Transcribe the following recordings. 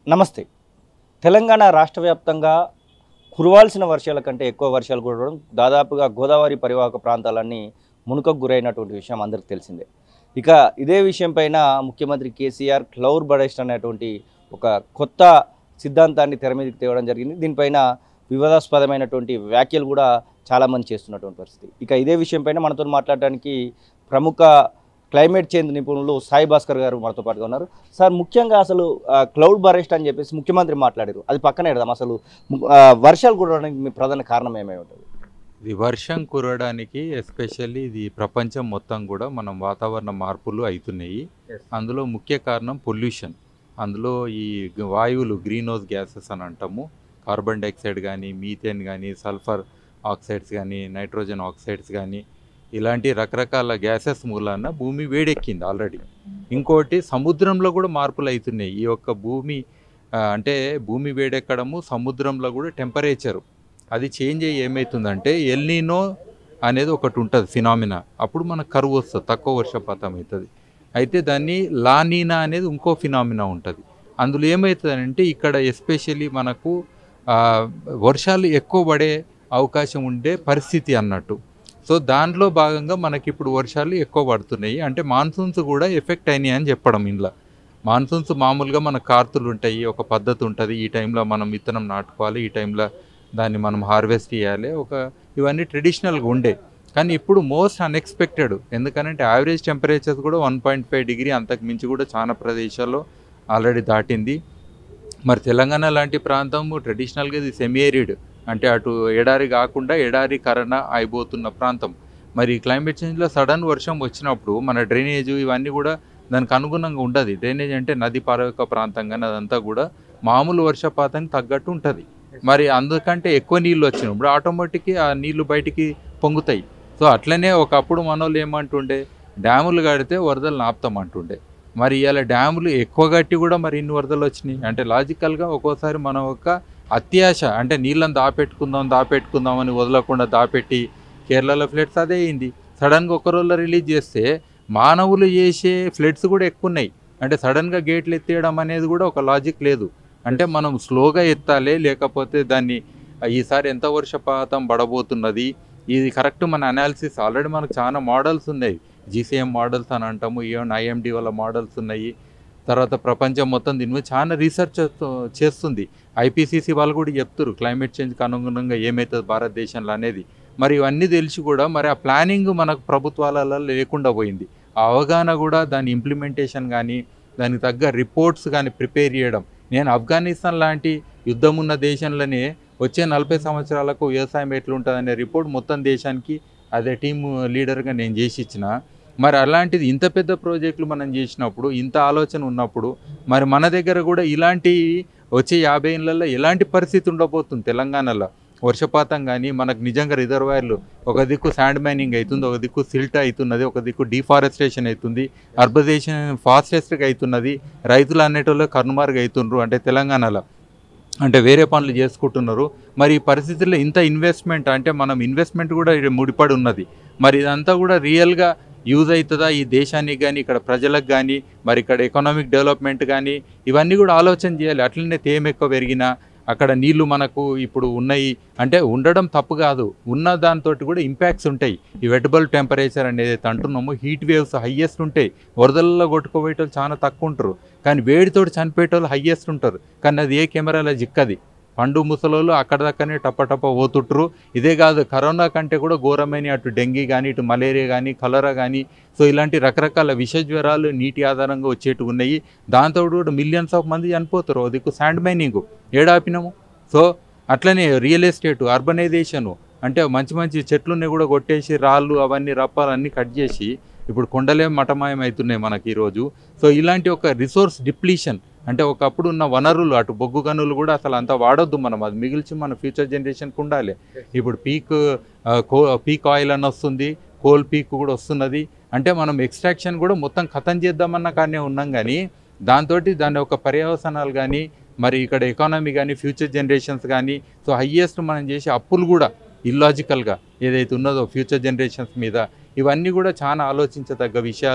నమస్తే తెలంగాణ రాష్ట్ర వ్యాప్తంగా కురవాల్సిన వర్షాల కంటే ఎక్కువ వర్షాలు కురవడం దాదాపుగా గోదావరి పరివాహక ప్రాంతాలన్నీ మునుకకు గురైనటువంటి విషయం అందరికీ తెలిసిందే ఇక ఇదే విషయం పైన ముఖ్యమంత్రి కేసీఆర్ క్లౌర్ బడెస్ట్ అనేటువంటి ఒక కొత్త సిద్ధాంతాన్ని తెర మీదకి తేవడం జరిగింది దీనిపైన వివాదాస్పదమైనటువంటి వ్యాఖ్యలు కూడా చాలామంది చేస్తున్నటువంటి పరిస్థితి ఇక ఇదే విషయం పైన మనతో మాట్లాడడానికి ప్రముఖ క్లైమేట్ చేంజ్ నిపుణులు సాయి భాస్కర్ గారు మనతో పాటుగా ఉన్నారు సార్ ముఖ్యంగా అసలు ఆ, క్లౌడ్ బరెస్ట్ అని చెప్పేసి ముఖ్యమంత్రి మాట్లాడారు అది పక్కనే పెడదాం అసలు ము- ఆ, వర్షాలు కురవడానికి మీ ప్రధాన కారణం ఏమై ఉంటుంది ఇది వర్షం కురవడానికి ఎస్పెషల్లీ ఇది ప్రపంచం మొత్తం కూడా మనం వాతావరణ మార్పులు అవుతున్నాయి అందులో ముఖ్య కారణం పొల్యూషన్ అందులో ఈ గ- వాయువులు గ్రీన్ హౌస్ గ్యాసెస్ అని అంటాము కార్బన్ డైఆక్సైడ్ కానీ మీథేన్ కానీ సల్ఫర్ ఆక్సైడ్స్ కానీ నైట్రోజన్ ఆక్సైడ్స్ కానీ ఇలాంటి రకరకాల గ్యాసెస్ మూలాన భూమి వేడెక్కింది ఆల్రెడీ ఇంకోటి సముద్రంలో కూడా మార్పులు అవుతున్నాయి ఈ యొక్క భూమి ఆ, అంటే భూమి వేడెక్కడము సముద్రంలో కూడా టెంపరేచరు అది చేంజ్ అయ్యి ఏమవుతుందంటే ఎల్నీనో అనేది ఒకటి ఉంటుంది ఫినామినా అప్పుడు మనకు కరువు వస్తుంది తక్కువ వర్షపాతం అవుతుంది అయితే దాన్ని లానీనా అనేది ఇంకో ఫినామినా ఉంటుంది అందులో ఏమవుతుందంటే ఇక్కడ ఎస్పెషల్లీ మనకు ఆ, వర్షాలు ఎక్కువ పడే అవకాశం ఉండే పరిస్థితి అన్నట్టు సో దాంట్లో భాగంగా మనకి ఇప్పుడు వర్షాలు ఎక్కువ పడుతున్నాయి అంటే మాన్సూన్స్ కూడా ఎఫెక్ట్ అయినాయి అని చెప్పడం ఇంట్లో మాన్సూన్స్ మామూలుగా మన కార్తులు ఉంటాయి ఒక పద్ధతి ఉంటుంది ఈ టైంలో మనం విత్తనం నాటుకోవాలి ఈ టైంలో దాన్ని మనం హార్వెస్ట్ చేయాలి ఒక ఇవన్నీ ట్రెడిషనల్గా ఉండే కానీ ఇప్పుడు మోస్ట్ అన్ఎక్స్పెక్టెడ్ ఎందుకనంటే యావరేజ్ టెంపరేచర్స్ కూడా వన్ పాయింట్ ఫైవ్ డిగ్రీ అంతకు మించి కూడా చాలా ప్రదేశాల్లో ఆల్రెడీ దాటింది మరి తెలంగాణ లాంటి ప్రాంతం ట్రెడిషనల్గా ఇది సెమీ ఏరిడ్ అంటే అటు ఎడారి కాకుండా ఎడారి కరణ అయిపోతున్న ప్రాంతం మరి క్లైమేట్ చేంజ్లో సడన్ వర్షం వచ్చినప్పుడు మన డ్రైనేజ్ ఇవన్నీ కూడా దానికి అనుగుణంగా ఉండదు డ్రైనేజ్ అంటే నది పారక ప్రాంతం కానీ అదంతా కూడా మామూలు వర్షపాతానికి తగ్గట్టు ఉంటుంది మరి అందుకంటే ఎక్కువ నీళ్ళు వచ్చినప్పుడు ఆటోమేటిక్గా ఆ నీళ్లు బయటికి పొంగుతాయి సో అట్లనే ఒకప్పుడు మనోళ్ళు ఏమంటుండే డ్యాములు కడితే వరదలు నాపుతామంటుండే మరి ఇవాళ డ్యాములు ఎక్కువ కట్టి కూడా మరి ఇన్ని వరదలు వచ్చినాయి అంటే లాజికల్గా ఒక్కోసారి మనం ఒక అత్యాశ అంటే నీళ్ళని దాపెట్టుకుందాం దాపెట్టుకుందాం అని వదలకుండా దాపెట్టి కేరళలో ఫ్లడ్స్ అదే అయింది సడన్గా ఒక రోజులో రిలీజ్ చేస్తే మానవులు చేసే ఫ్లడ్స్ కూడా ఎక్కువ ఉన్నాయి అంటే సడన్గా గేట్లు ఎత్తేయడం అనేది కూడా ఒక లాజిక్ లేదు అంటే మనం స్లోగా ఎత్తాలి లేకపోతే దాన్ని ఈసారి ఎంత వర్షపాతం పడబోతున్నది ఇది కరెక్ట్ మన అనాలిసిస్ ఆల్రెడీ మనకు చాలా మోడల్స్ ఉన్నాయి జీసీఎం మోడల్స్ అని అంటాము ఈవెన్ ఐఎండి వాళ్ళ మోడల్స్ ఉన్నాయి తర్వాత ప్రపంచం మొత్తం దీని మీద చాలా రీసెర్చ్ చేస్తూ- చేస్తుంది ఐపీసీసీ వాళ్ళు కూడా చెప్తారు క్లైమేట్ చేంజ్కి అనుగుణంగా ఏమవుతుంది భారతదేశంలో అనేది మరి ఇవన్నీ తెలిసి కూడా మరి ఆ ప్లానింగ్ మనకు ప్రభుత్వాలలో లేకుండా పోయింది ఆ అవగాహన కూడా దాని ఇంప్లిమెంటేషన్ కానీ దానికి తగ్గ రిపోర్ట్స్ కానీ ప్రిపేర్ చేయడం నేను ఆఫ్ఘనిస్తాన్ లాంటి యుద్ధం ఉన్న దేశంలోనే వచ్చే నలభై సంవత్సరాలకు వ్యవసాయం ఎట్లుంటుందనే రిపోర్ట్ మొత్తం దేశానికి అదే టీమ్ లీడర్గా నేను చేసి ఇచ్చిన మరి అలాంటిది ఇంత పెద్ద ప్రాజెక్టులు మనం చేసినప్పుడు ఇంత ఆలోచన ఉన్నప్పుడు మరి మన దగ్గర కూడా ఇలాంటి వచ్చే యాభై ఏళ్ళల్లో ఎలాంటి పరిస్థితి ఉండబోతుంది తెలంగాణలో వర్షపాతం కానీ మనకు నిజంగా రిజర్వాయర్లు ఒక దిక్కు శాండ్ మైనింగ్ అవుతుంది ఒక దిక్కు సిల్ట్ అవుతున్నది ఒక దిక్కు డిఫారెస్టేషన్ అవుతుంది అర్బనైజేషన్ ఫాస్టెస్ట్గా అవుతున్నది రైతులు అనేటోళ్ళు కనుమారుగా అవుతుండ్రు అంటే తెలంగాణలో అంటే వేరే పనులు చేసుకుంటున్నారు మరి ఈ పరిస్థితుల్లో ఇంత ఇన్వెస్ట్మెంట్ అంటే మనం ఇన్వెస్ట్మెంట్ కూడా ఈడ ముడిపడి ఉన్నది మరి ఇదంతా కూడా రియల్గా యూజ్ అవుతుందా ఈ దేశానికి కానీ ఇక్కడ ప్రజలకు కానీ మరి ఇక్కడ ఎకనామిక్ డెవలప్మెంట్ కానీ ఇవన్నీ కూడా ఆలోచన చేయాలి అట్లనే తేమ ఎక్కువ పెరిగినా అక్కడ నీళ్లు మనకు ఇప్పుడు ఉన్నాయి అంటే ఉండడం తప్పు కాదు ఉన్న దాంతో కూడా ఇంపాక్ట్స్ ఉంటాయి ఈ వెటబుల్ టెంపరేచర్ అనేది అయితే అంటున్నాము హీట్ వేవ్స్ హయ్యెస్ట్ ఉంటాయి వరదల్లో కొట్టుకోబోయేటోళ్ళు చాలా తక్కువ ఉంటారు కానీ వేడితోటి చనిపోయేటోళ్ళు హయ్యెస్ట్ ఉంటారు కానీ అది ఏ కెమెరాలో చిక్కది పండు ముసలోళ్ళు అక్కడ దక్కనే టప్ప టప్ప పోతుంటారు ఇదే కాదు కరోనా కంటే కూడా ఘోరమైన అటు డెంగీ కానీ ఇటు మలేరియా కానీ కలరా కానీ సో ఇలాంటి రకరకాల విష జ్వరాలు నీటి ఆధారంగా వచ్చేటివి ఉన్నాయి దాంతో కూడా మిలియన్స్ ఆఫ్ మంది చనిపోతారు ఓ దిక్కు శాండ్ మైనింగ్ ఏడాపినము సో అట్లనే రియల్ ఎస్టేట్ అర్బనైజేషను అంటే మంచి మంచి చెట్లుని కూడా కొట్టేసి రాళ్ళు అవన్నీ రప్పాలన్నీ కట్ చేసి ఇప్పుడు కొండలే మటమాయం అవుతున్నాయి మనకి ఈరోజు సో ఇలాంటి ఒక రిసోర్స్ డిప్లీషన్ అంటే ఒకప్పుడు ఉన్న వనరులు అటు బొగ్గు గనులు కూడా అసలు అంతా వాడొద్దు మనం అది మిగిల్చి మన ఫ్యూచర్ జనరేషన్కి ఉండాలి ఇప్పుడు పీక్ ఆ, కో పీక్ ఆయిల్ అని వస్తుంది కోల్ పీక్ కూడా వస్తున్నది అంటే మనం ఎక్స్ట్రాక్షన్ కూడా మొత్తం ఖతం చేద్దామన్న కానీ ఉన్నాం కానీ దాంతో దాని యొక్క పర్యవసనాలు కానీ మరి ఇక్కడ ఎకానమీ కానీ ఫ్యూచర్ జనరేషన్స్ కానీ సో హయ్యెస్ట్ మనం చేసే అప్పులు కూడా ఇల్లాజికల్గా ఏదైతే ఉన్నదో ఫ్యూచర్ జనరేషన్స్ మీద ఇవన్నీ కూడా చాలా ఆలోచించదగ్గ విషయాలు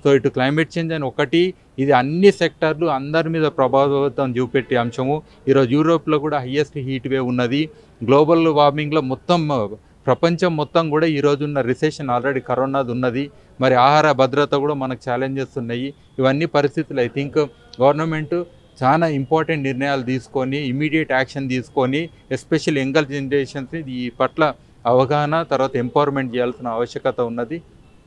సో ఇటు క్లైమేట్ చేంజ్ అని ఒకటి ఇది అన్ని సెక్టార్లు అందరి మీద ప్రభావితం చూపెట్టే అంశము ఈరోజు యూరోప్లో కూడా హయ్యెస్ట్ హీట్ వేవ్ ఉన్నది గ్లోబల్ వార్మింగ్లో మొత్తం ప్రపంచం మొత్తం కూడా ఈ రోజు ఉన్న రిసెషన్ ఆల్రెడీ కరోనాది ఉన్నది మరి ఆహార భద్రత కూడా మనకు ఛాలెంజెస్ ఉన్నాయి ఇవన్నీ పరిస్థితులు ఐ థింక్ గవర్నమెంట్ చాలా ఇంపార్టెంట్ నిర్ణయాలు తీసుకొని ఇమీడియట్ యాక్షన్ తీసుకొని ఎస్పెషల్ యంగర్ జనరేషన్స్ ఈ పట్ల అవగాహన తర్వాత ఎంపవర్మెంట్ చేయాల్సిన ఆవశ్యకత ఉన్నది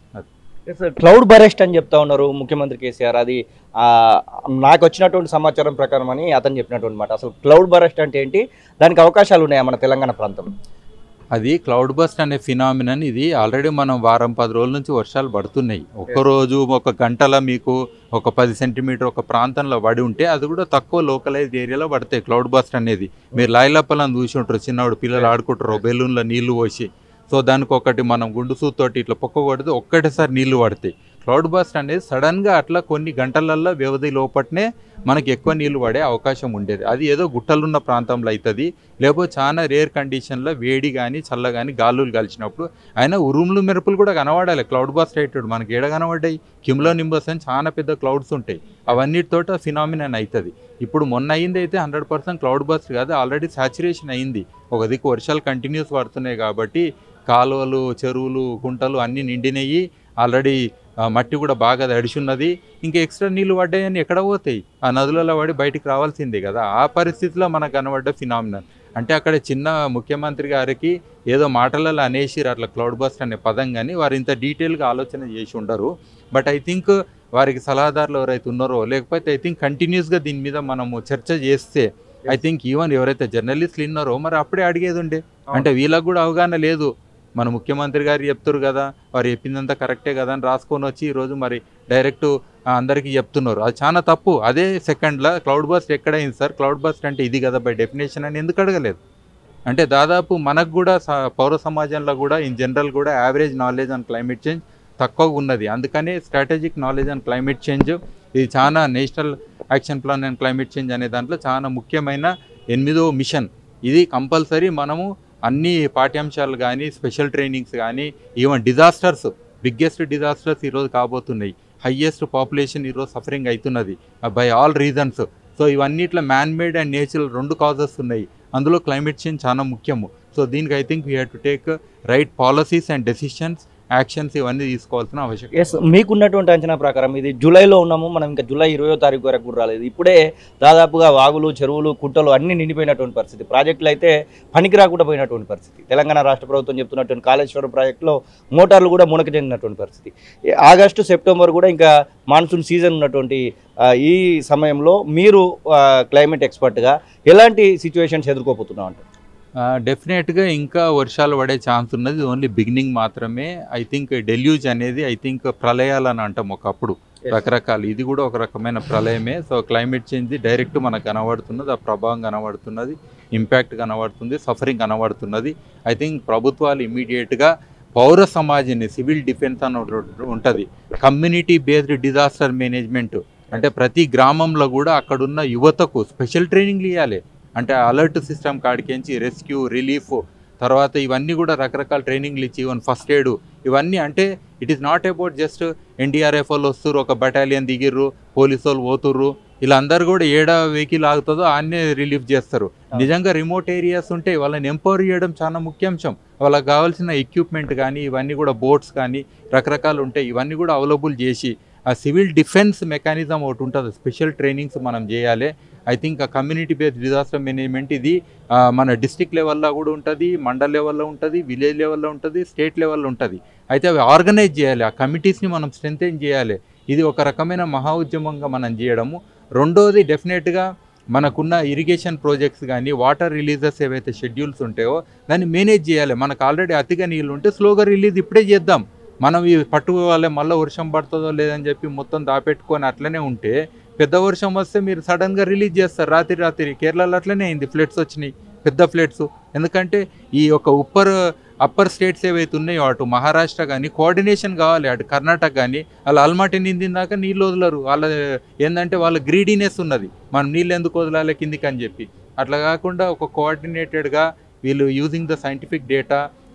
క్లౌడ్ బరెస్ట్ అని చెప్తా ఉన్నారు ముఖ్యమంత్రి కేసీఆర్ అది ఆ, నాకు వచ్చినటువంటి సమాచారం ప్రకారం అని అతను చెప్పినటువంటి మాట అసలు క్లౌడ్ బరెస్ట్ అంటే ఏంటి దానికి అవకాశాలు ఉన్నాయా మన తెలంగాణ ప్రాంతం అది క్లౌడ్ బస్ట్ అనే ఫినామినన్ ఇది ఆల్రెడీ మనం వారం పది రోజుల నుంచి వర్షాలు పడుతున్నాయి ఒక రోజు ఒక గంటల మీకు ఒక పది సెంటీమీటర్ ఒక ప్రాంతంలో పడి ఉంటే అది కూడా తక్కువ లోకలైజ్డ్ ఏరియాలో పడతాయి క్లౌడ్ బస్ట్ అనేది మీరు లాయిలప్పలని చూసి ఉంటారు చిన్నవాడు పిల్లలు ఆడుకుంటారు బెలూన్లో నీళ్లు పోసి సో దానికి ఒకటి మనం గుండు సూతోటి ఇట్లా పొక్క కొడితే ఒక్కటేసారి నీళ్లు పడతాయి క్లౌడ్ బస్ట్ అనేది సడన్గా అట్లా కొన్ని గంటలల్లో వ్యవధి లోపట్నే మనకి ఎక్కువ నీళ్లు పడే అవకాశం ఉండేది అది ఏదో గుట్టలున్న ప్రాంతంలో అవుతుంది లేకపోతే చాలా రేర్ కండిషన్లో వేడి కానీ చల్ల కానీ గాలులు కలిసినప్పుడు అయినా ఉరుములు మెరుపులు కూడా కనబడాలి క్లౌడ్ బాస్ట్ అయ్యేటప్పుడు మనకి ఏడ కనబడ్డాయి కిమ్లో నింబస్ అని చాలా పెద్ద క్లౌడ్స్ ఉంటాయి అవన్నిటితోట ఫినామినన్ అవుతుంది ఇప్పుడు మొన్న అయింది అయితే హండ్రెడ్ పర్సెంట్ క్లౌడ్ బస్ట్ కాదు ఆల్రెడీ సాచురేషన్ అయింది ఒక దిక్కు వర్షాలు కంటిన్యూస్ పడుతున్నాయి కాబట్టి కాలువలు చెరువులు గుంటలు అన్నీ నిండినాయి ఆల్రెడీ ఆ, మట్టి కూడా బాగా తడిచున్నది ఇంకా ఎక్స్ట్రా నీళ్ళు పడ్డాయని ఎక్కడ పోతాయి ఆ నదులలో పడి బయటికి రావాల్సిందే కదా ఆ పరిస్థితిలో మనకు కనబడ్డ ఫినామినల్ అంటే అక్కడ చిన్న ముఖ్యమంత్రి గారికి ఏదో మాటలలో అనేసిరు అట్లా క్లౌడ్ బస్ట్ అనే పదం కానీ వారు ఇంత డీటెయిల్గా ఆలోచన చేసి ఉండరు బట్ ఐ థింక్ వారికి సలహాదారులు ఎవరైతే ఉన్నారో లేకపోతే ఐ థింక్ కంటిన్యూస్గా దీని మీద మనము చర్చ చేస్తే ఐ థింక్ ఈవెన్ ఎవరైతే జర్నలిస్టులు ఉన్నారో మరి అప్పుడే అడిగేది ఉండే అంటే వీళ్ళకి కూడా అవగాహన లేదు మన ముఖ్యమంత్రి గారు చెప్తారు కదా వారు చెప్పిందంతా కరెక్టే కదా అని రాసుకొని వచ్చి ఈరోజు మరి డైరెక్ట్ అందరికీ చెప్తున్నారు అది చాలా తప్పు అదే సెకండ్లో క్లౌడ్ బస్ట్ ఎక్కడైంది సార్ క్లౌడ్ బస్ట్ అంటే ఇది కదా బై డెఫినేషన్ అని ఎందుకు అడగలేదు అంటే దాదాపు మనకు కూడా స- పౌర సమాజంలో కూడా ఇన్ జనరల్ కూడా average knowledge on climate change తక్కువగా ఉన్నది అందుకనే strategic knowledge on climate change ఇది చాలా national action plan and climate change అనే దాంట్లో చాలా ముఖ్యమైన ఎనిమిదో మిషన్ ఇది కంపల్సరీ మనము అన్ని పాఠ్యాంశాలు కానీ స్పెషల్ ట్రైనింగ్స్ కానీ ఈవెన్ డిజాస్టర్స్ బిగ్గెస్ట్ డిజాస్టర్స్ ఈరోజు కాబోతున్నాయి హయ్యెస్ట్ పాపులేషన్ ఈరోజు సఫరింగ్ అవుతున్నది బై ఆల్ రీజన్స్ సో ఇవన్నిట్లో మ్యాన్ మేడ్ అండ్ నేచురల్ రెండు కాజెస్ ఉన్నాయి అందులో క్లైమేట్ చేంజ్ చాలా ముఖ్యము సో దీనికి I think we have to take right policies and decisions actions ఇవన్నీ తీసుకోవాల్సిన అవసరం ఎస్ మీకున్నటువంటి అంచనా ప్రకారం ఇది జూలైలో ఉన్నాము మనం ఇంకా జూలై ఇరవయో తారీఖు వరకు కూడా రాలేదు ఇప్పుడే దాదాపుగా వాగులు చెరువులు కుట్టలు అన్ని నిండిపోయినటువంటి పరిస్థితి ప్రాజెక్టులు అయితే పనికి రాకుండా పోయినటువంటి పరిస్థితి తెలంగాణ రాష్ట్ర ప్రభుత్వం చెప్తున్నటువంటి కాళేశ్వరం ప్రాజెక్టులో మోటార్లు కూడా మునక చెందినటువంటి పరిస్థితి ఈ ఆగస్టు సెప్టెంబర్ కూడా ఇంకా మాన్సూన్ సీజన్ ఉన్నటువంటి ఆ, ఈ సమయంలో మీరు క్లైమేట్ ఎక్స్పర్ట్గా ఎలాంటి సిచ్యువేషన్స్ ఎదుర్కోబోతున్నాం అంటారు డెఫినెట్గా ఇంకా వర్షాలు పడే ఛాన్స్ ఉన్నది ఓన్లీ బిగినింగ్ మాత్రమే ఐ థింక్ డెల్యూజ్ అనేది ఐ థింక్ ప్రళయాలని అంటాం ఒకప్పుడు రకరకాలు ఇది కూడా ఒక రకమైన ప్రళయమే సో క్లైమేట్ చేంజ్ డైరెక్ట్ మనకు కనబడుతున్నది ఆ ప్రభావం కనబడుతున్నది ఇంపాక్ట్ కనబడుతుంది సఫరింగ్ కనబడుతున్నది ఐ థింక్ ప్రభుత్వాలు ఇమీడియట్గా పౌర సమాజాన్ని సివిల్ డిఫెన్స్ అని ఉంటుంది కమ్యూనిటీ బేస్డ్ డిజాస్టర్ మేనేజ్మెంట్ అంటే ప్రతి గ్రామంలో కూడా అక్కడున్న యువతకు స్పెషల్ ట్రైనింగ్లు ఇవ్వాలి అంటే అలర్ట్ సిస్టమ్ కాడికించి రెస్క్యూ రిలీఫ్ తర్వాత ఇవన్నీ కూడా రకరకాల ట్రైనింగ్లు ఇచ్చి ఈవెన్ ఫస్ట్ ఎయిడ్ ఇవన్నీ అంటే it is not about just NDRF వాళ్ళు వస్తుర్రు ఒక బటాలియన్ దిగిర్రు పోలీసు వాళ్ళు పోతుర్రు ఇలా అందరు కూడా ఏడా వెహికల్ ఆగుతుందో ఆన్నే రిలీఫ్ చేస్తారు నిజంగా రిమోట్ ఏరియాస్ ఉంటే వాళ్ళని ఎంపవర్ చేయడం చాలా ముఖ్యాంశం వాళ్ళకి కావాల్సిన ఎక్విప్మెంట్ కానీ ఇవన్నీ కూడా బోట్స్ కానీ రకరకాలు ఉంటాయి ఇవన్నీ కూడా అవైలబుల్ చేసి ఆ సివిల్ డిఫెన్స్ మెకానిజం ఒకటి ఉంటుంది స్పెషల్ ట్రైనింగ్స్ మనం చేయాలి ఐ థింక్ ఆ కమ్యూనిటీ బేస్డ్ డిజాస్టర్ మేనేజ్మెంట్ ఇది ఆ, మన డిస్ట్రిక్ట్ లెవెల్లో కూడా ఉంటుంది మండల్ లెవెల్లో ఉంటుంది విలేజ్ లెవెల్లో ఉంటుంది స్టేట్ లెవెల్లో ఉంటుంది అయితే అవి ఆర్గనైజ్ చేయాలి ఆ కమిటీస్ని మనం స్ట్రెంథెన్ చేయాలి ఇది ఒక రకమైన మహా ఉద్యమంగా మనం చేయడము రెండోది డెఫినెట్గా మనకున్న ఇరిగేషన్ ప్రాజెక్ట్స్ కానీ వాటర్ రిలీజెస్ ఏవైతే షెడ్యూల్స్ ఉంటాయో దాన్ని మేనేజ్ చేయాలి మనకు ఆల్రెడీ అతిగా నీళ్ళు ఉంటే స్లోగా రిలీజ్ ఇప్పుడే చేద్దాం మనం ఇవి పట్టుకోవాలి మళ్ళీ వర్షం పడుతుందో లేదని చెప్పి మొత్తం దాపెట్టుకొని అట్లనే ఉంటే పెద్ద వర్షం వస్తే మీరు సడన్గా రిలీజ్ చేస్తారు రాత్రి రాత్రి కేరళలో అట్లనే అయింది ఫ్లడ్స్ వచ్చినాయి పెద్ద ఫ్లడ్స్ ఎందుకంటే ఈ యొక్క ఉప్పర్ అప్పర్ స్టేట్స్ ఏవైతే ఉన్నాయో అటు మహారాష్ట్ర కానీ కోఆర్డినేషన్ కావాలి అటు కర్ణాటక కానీ వాళ్ళ అల్మాటి నిందిందాక నీళ్ళు వదలరు వాళ్ళ ఏంటంటే వాళ్ళ గ్రీడీనెస్ ఉన్నది మనం నీళ్ళు ఎందుకు వదలాలి కిందికి అని చెప్పి అట్లా కాకుండా ఒక కోఆర్డినేటెడ్గా వీళ్ళు యూజింగ్ ద సైంటిఫిక్ డేటా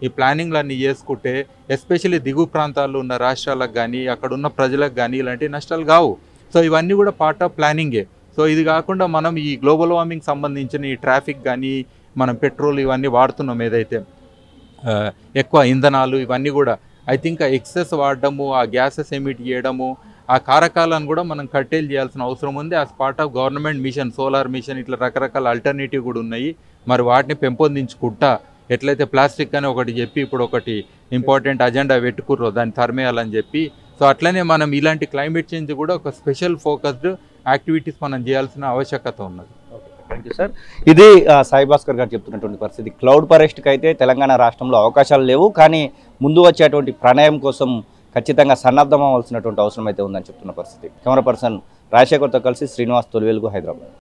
ఈ ప్లానింగ్లు అన్నీ చేసుకుంటే ఎస్పెషల్లీ దిగువ ప్రాంతాల్లో ఉన్న రాష్ట్రాలకు కానీ అక్కడ ఉన్న ప్రజలకు కానీ ఇలాంటి నష్టాలు కావు సో ఇవన్నీ కూడా పార్ట్ ఆఫ్ ప్లానింగే సో ఇది కాకుండా మనం ఈ గ్లోబల్ వార్మింగ్ సంబంధించిన ఈ ట్రాఫిక్ కానీ మనం పెట్రోల్ ఇవన్నీ వాడుతున్నాం ఏదైతే ఆ, ఎక్కువ ఇంధనాలు ఇవన్నీ కూడా ఐ థింక్ ఆ ఎక్సెస్ వాడడము ఆ గ్యాసెస్ ఎమిట్ చేయడము ఆ కారకాలను కూడా మనం కట్టేలు చేయాల్సిన అవసరం ఉంది as part of government mission solar mission ఇట్లా రకరకాల ఆల్టర్నేటివ్ కూడా ఉన్నాయి మరి వాటిని పెంపొందించుకుంటా ఎట్లయితే ప్లాస్టిక్ అని ఒకటి చెప్పి ఇప్పుడు ఒకటి ఇంపార్టెంట్ అజెండా పెట్టుకుర్రో దాన్ని తరిమేయాలని చెప్పి సో అట్లనే మనం ఇలాంటి క్లైమేట్ చేంజ్ కూడా ఒక స్పెషల్ ఫోకస్డ్ యాక్టివిటీస్ మనం చేయాల్సిన ఆవశ్యకత ఉన్నది థ్యాంక్ యూ సార్ ఇది ఆ, సాయి భాస్కర్ గారు చెప్తున్నటువంటి పరిస్థితి క్లౌడ్ ఫారెస్ట్కి అయితే తెలంగాణ రాష్ట్రంలో అవకాశాలు లేవు కానీ ముందు వచ్చేటువంటి ప్రణయం కోసం ఖచ్చితంగా సన్నద్ధం అవ్వాల్సినటువంటి అవసరం అయితే ఉందని చెప్తున్న పరిస్థితి కెమెరా పర్సన్ రాజశేఖర్తో కలిసి శ్రీనివాస్ తొలివేలుగు హైదరాబాద్